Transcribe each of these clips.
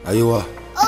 ايوه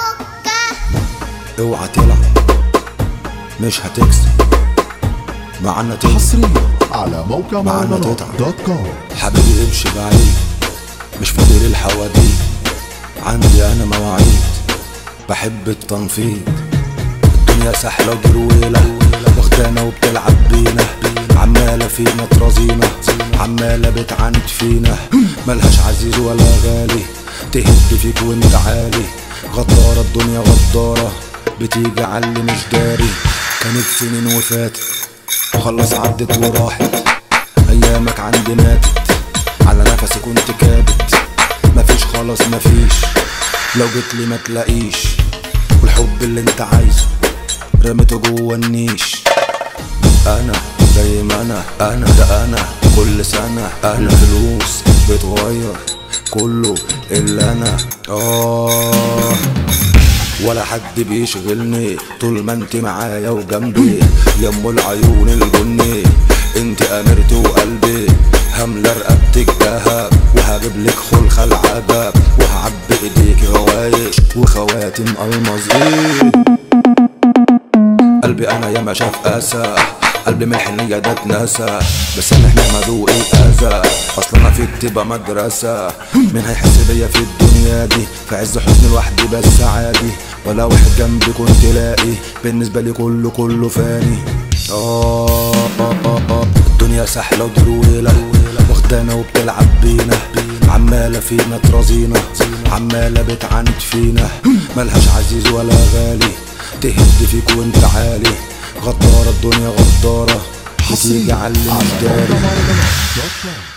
اوعى تلعب مش هتكسب معانا تكسب حصريا على موقع معنا مهرجانات تتعب. دوت كوم حبيبي امشي بعيد مش فاضل الحواديت عندي انا مواعيد بحب التنفيذ الدنيا سحلة وجرويلة واخدانا وبتلعب بينا عمالة فينا ترازينا عمالة بتعاند فينا ملهاش عزيز ولا غالي تهد فيك وانت عالي غدارة الدنيا غدارة بتيجي على اللي مش داري كانت سنين وفاتت وخلص عدت وراحت ايامك عندي ماتت على نفسي كنت كابت مفيش خلاص مفيش لو جيت لي ما تلاقيش والحب اللي انت عايزه رميته جوه النيش انا زي ما انا انا ده انا كل سنة انا فلوس بتغير كله الا انا اه ولا حد بيشغلني طول ما انت معايا وجنبي يا ام العيون الجني انت امرتي وقلبي هملى رقبتك دهب وهجيب لك خلخة العذاب وهعبي ايديك غوايش وخواتم الماظ ايه قلبي انا ياما شاف اسى قلبي من الحنية ده اتنسى بس انا احنا مدوق الاذى اصلا انا فيك تبقى مدرسة مين هيحس بيا في الدنيا دي في عز حزن لوحدي بس عادي ولا واحد جنبي كنت لاقي بالنسبة لي كله كله فاني آه آه آه آه الدنيا سحلة ودرويلة واخدانا وبتلعب بينا عمالة فينا ترازينا عمالة بتعاند فينا ملهاش عزيز ولا غالي تهد فيك وانت عالي غدارة الدنيا غدارة بتيجي حصريا على اللي على مش موقع داري مهرجانات دوت كوم